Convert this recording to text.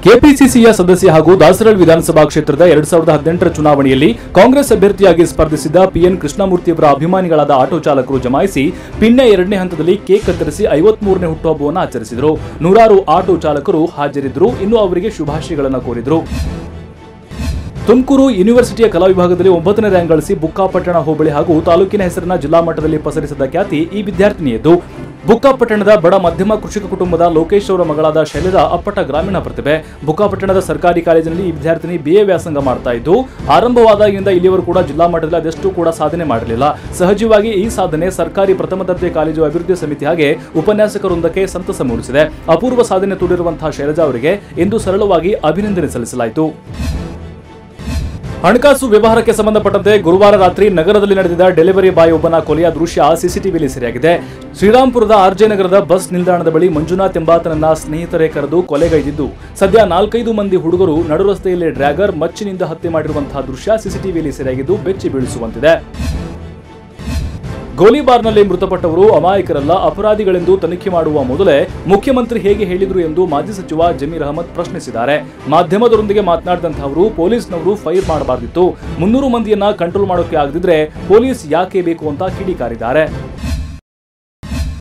ಕೆಪಿಸಿಸಿಯ ಸದಸ್ಯ ಹಾಗೂ ದಾಸರಳ್ಳಿ ವಿಧಾನಸಭಾ ಕ್ಷೇತ್ರದ ಎರಡ್ ಸಾವಿರದ ಹದಿನೆಂಟರ ಚುನಾವಣೆಯಲ್ಲಿ ಕಾಂಗ್ರೆಸ್ ಅಭ್ಯರ್ಥಿಯಾಗಿ ಸ್ಪರ್ಧಿಸಿದ್ದ ಪಿಎನ್ ಕೃಷ್ಣಮೂರ್ತಿಯವರ ಅಭಿಮಾನಿಗಳಾದ ಆಟೋ ಚಾಲಕರು ಜಮಾಯಿಸಿ ಪಿನ್ನ ಎರಡನೇ ಹಂತದಲ್ಲಿ ಕೇಕ್ ಕತ್ತರಿಸಿ ಐವತ್ಮೂರನೇ ಹುಟ್ಟುಹಬ್ಬವನ್ನು ಆಚರಿಸಿದರು ನೂರಾರು ಆಟೋ ಚಾಲಕರು ಹಾಜರಿದ್ದರು ಇನ್ನು ಅವರಿಗೆ ಶುಭಾಶಯಗಳನ್ನು ಕೋರಿದರು ತುಮಕೂರು ಯೂನಿವರ್ಸಿಟಿಯ ಕಲಾ ವಿಭಾಗದಲ್ಲಿ ಒಂಬತ್ತನೇ ರ್ಯಾಂಕ್ ಗಳಿಸಿ ಬುಕ್ಕಾಪಟ್ಟಣ ಹೋಬಳಿ ಹಾಗೂ ತಾಲೂಕಿನ ಹೆಸರನ್ನ ಜಿಲ್ಲಾ ಮಟ್ಟದಲ್ಲಿ ಪಸರಿಸಿದ ಖ್ಯಾತಿ ಈ ವಿದ್ಯಾರ್ಥಿನಿಯದ್ದು ಬುಕ್ಕಾಪಟ್ಟಣದ ಬಡ ಮಧ್ಯಮ ಕೃಷಿಕ ಕುಟುಂಬದ ಲೋಕೇಶ್ ಅವರ ಮಗಳಾದ ಶೈಲಜಾ ಅಪ್ಪಟ ಗ್ರಾಮೀಣ ಪ್ರತಿಭೆ ಬುಕ್ಕಾಪಟ್ಟಣದ ಸರ್ಕಾರಿ ಕಾಲೇಜಿನಲ್ಲಿ ಈ ವಿದ್ಯಾರ್ಥಿನಿ ಬಿಎ ವ್ಯಾಸಂಗ ಮಾಡ್ತಾ ಇದ್ದು ಆರಂಭವಾದಾಗಿಂದ ಇಲ್ಲಿವರು ಕೂಡ ಜಿಲ್ಲಾ ಮಟ್ಟದಲ್ಲಿ ಅದೆಷ್ಟು ಕೂಡ ಸಾಧನೆ ಮಾಡಲಿಲ್ಲ ಸಹಜವಾಗಿ ಈ ಸಾಧನೆ ಸರ್ಕಾರಿ ಪ್ರಥಮ ದರ್ಜೆ ಕಾಲೇಜು ಅಭಿವೃದ್ಧಿ ಸಮಿತಿ ಹಾಗೆ ಉಪನ್ಯಾಸಕರೊಂದಕ್ಕೆ ಸಂತಸ ಮೂಡಿಸಿದೆ ಅಪೂರ್ವ ಸಾಧನೆ ತೋರಿರುವಂತಹ ಶೈಲಜಾ ಅವರಿಗೆ ಇಂದು ಸರಳವಾಗಿ ಅಭಿನಂದನೆ ಸಲ್ಲಿಸಲಾಯಿತು ಹಣಕಾಸು ವ್ಯವಹಾರಕ್ಕೆ ಸಂಬಂಧಪಟ್ಟಂತೆ ಗುರುವಾರ ರಾತ್ರಿ ನಗರದಲ್ಲಿ ನಡೆದಿದ್ದ ಡೆಲಿವರಿ ಬಾಯ್ ಒಬ್ಬನ ಕೊಲೆಯ ದೃಶ್ಯ ಸಿಸಿಟಿವಿಯಲ್ಲಿ ಸೆರೆಯಾಗಿದೆ ಶ್ರೀರಾಂಪುರದ ಆರ್ಜೆ ನಗರದ ಬಸ್ ನಿಲ್ದಾಣದ ಬಳಿ ಮಂಜುನಾಥ್ ಎಂಬಾತನನ್ನ ಸ್ನೇಹಿತರೇ ಕರೆದು ಕೊಲೆಗೈದಿದ್ದು ಸದ್ಯ ನಾಲ್ಕೈದು ಮಂದಿ ಹುಡುಗರು ನಡು ರಸ್ತೆಯಲ್ಲಿ ಡ್ರ್ಯಾಗರ್ ಮಚ್ಚಿನಿಂದ ಹತ್ಯೆ ಮಾಡಿರುವಂತಹ ದೃಶ್ಯ ಸಿಸಿಟಿವಿಯಲ್ಲಿ ಸೆರೆಯಾಗಿದ್ದು ಬೆಚ್ಚಿ ಬೀಳಿಸುವಂತಿದೆ ಗೋಲಿಬಾರ್ನಲ್ಲಿ ಮೃತಪಟ್ಟವರು ಅಮಾಯಕರಲ್ಲ ಅಪರಾಧಿಗಳೆಂದು ತನಿಖೆ ಮಾಡುವ ಮೊದಲೇ ಮುಖ್ಯಮಂತ್ರಿ ಹೇಗೆ ಹೇಳಿದ್ರು ಎಂದು ಮಾಜಿ ಸಚಿವ ಜಮೀರ್ ಅಹಮದ್ ಪ್ರಶ್ನಿಸಿದ್ದಾರೆ ಮಾಧ್ಯಮದವರೊಂದಿಗೆ ಮಾತನಾಡಿದಂತಹ ಅವರು ಪೊಲೀಸ್ನವರು ಫೈರ್ ಮಾಡಬಾರ್ದಿತ್ತು ಮುನ್ನೂರು ಮಂದಿಯನ್ನ ಕಂಟ್ರೋಲ್ ಮಾಡೋಕೆ ಆಗದಿದ್ರೆ ಪೊಲೀಸ್ ಯಾಕೆ ಬೇಕು ಅಂತ ಕಿಡಿಕಾರಿದ್ದಾರೆ